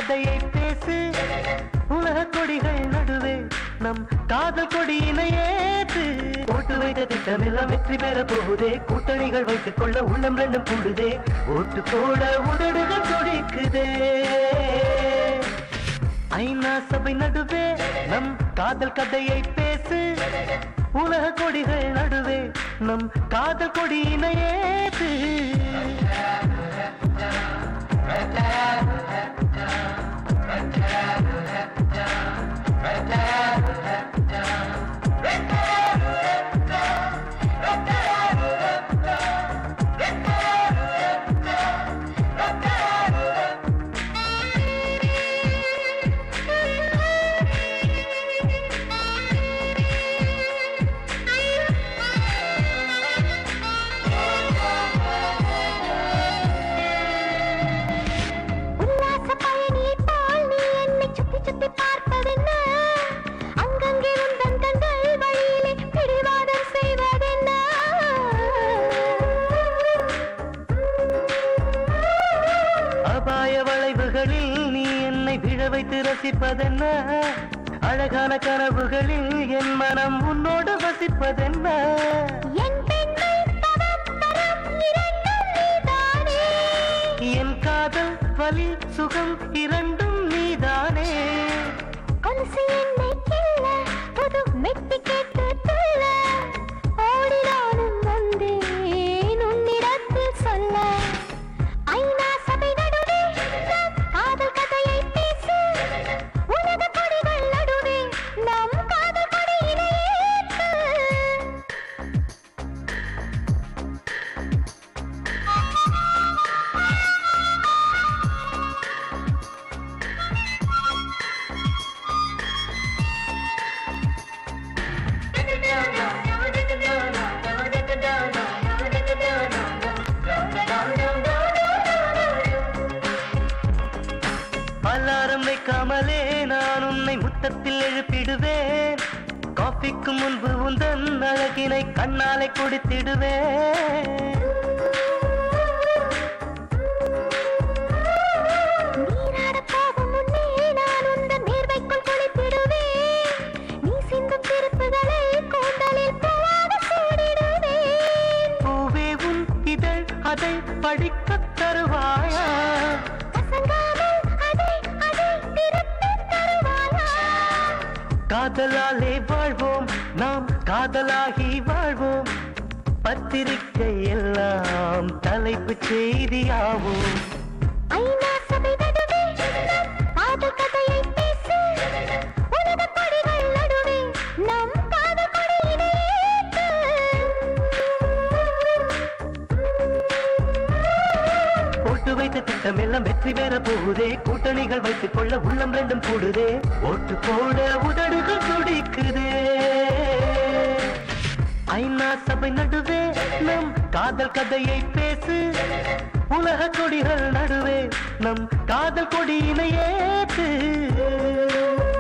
கதையை பேசு உலக கொடிகள் நடுவே நம் காதல் கொடியினை ஏத்து ஓட்டு வைத்த திட்டமெல்லாம் வெற்றி பெற போகுதே கூட்டணிகள் வைத்துக் கொள்ள உள்ளம் ரெண்டும் கூடுதே ஓட்டு போட உதடுகள் துடிக்குதே ஐநா சபை நடுவே நம் காதல் கதையை பேசு உலக கொடிகள் நடுவே நம் காதல் கொடியினை ஏத்து உல்லாச பயணியைப் போல் நீ என்னை சுத்தி சுத்தி பார்ப்பதென்ன? அங்கங்கே உந்தன் கண்கள் வழியிலே பிடிவாதம் செய்வதென்ன? அபாய வளைவுகளில் நீ என்னை விழ வைத்து ரசிப்பதென்ன அழகான கனவுகளில் என் மனம் உன்னோடு வசிப்பதென்ன என் பெண்மை தவம் தரம் இரண்டும் நீதானே. என் காதல் வலி சுகம் இரண்டும் நீதானே கொலுசு என்னை கிள்ள, புது மெட்டி கேட்டு துள்ள. ஓடி நானும் வந்தேன் உன்னிடத்தில் சொல்ல. ஐநா சபை நடுவே நம் காதல் கதையை பேசு. உலக கொடிகள் நடுவே நம் காதல் கொடியினை ஏற்று. அலாரம் வைக்காமலே நான் உன்னை முத்தத்தில் எழுப்பிடுவேன் காஃபிக்கு முன்பு உந்தன் அழகினை கண்ணாலை குடித்திடுவேன் நீராடப் போகும் முன்னே நான் உந்தன் வேர்வைக்குள் குளித்திடுவேன். நீ சிந்தும் திருப்புகளை கூந்தலில் பூவாக சூடிடுவேன். பூவே உன் இதழ் அதை படிக்கத் தருவாயா கசங்காமல் அதை அதை திருப்பித் தருவாயா? காதலாலே வாழ்வோம் நாம் காதலாகி வாழ்வோம் பத்திரிகை எல்லாம் தலைப்பு செய்தியாவோம் ஐநா சபை நடுவே நம் காதல் கதையை பேசு. உலகக் கொடிகள் நடுவே நம் காதல் கொடியினை ஏற்று. ஓட்டு வைத்த திட்டம் எல்லாம் வெற்றி பெற போகுதே கூட்டணிகள் வைத்துக் கொள்ள உள்ளம் ரெண்டும் கூடுதே ஓட்டு போட உதடுகள் துடிக்குதே ஐநா சபை நடுவே நம் காதல் கதையை பேசு உலக கொடிகள் நடுவே நம் காதல் கொடியினை ஏற்று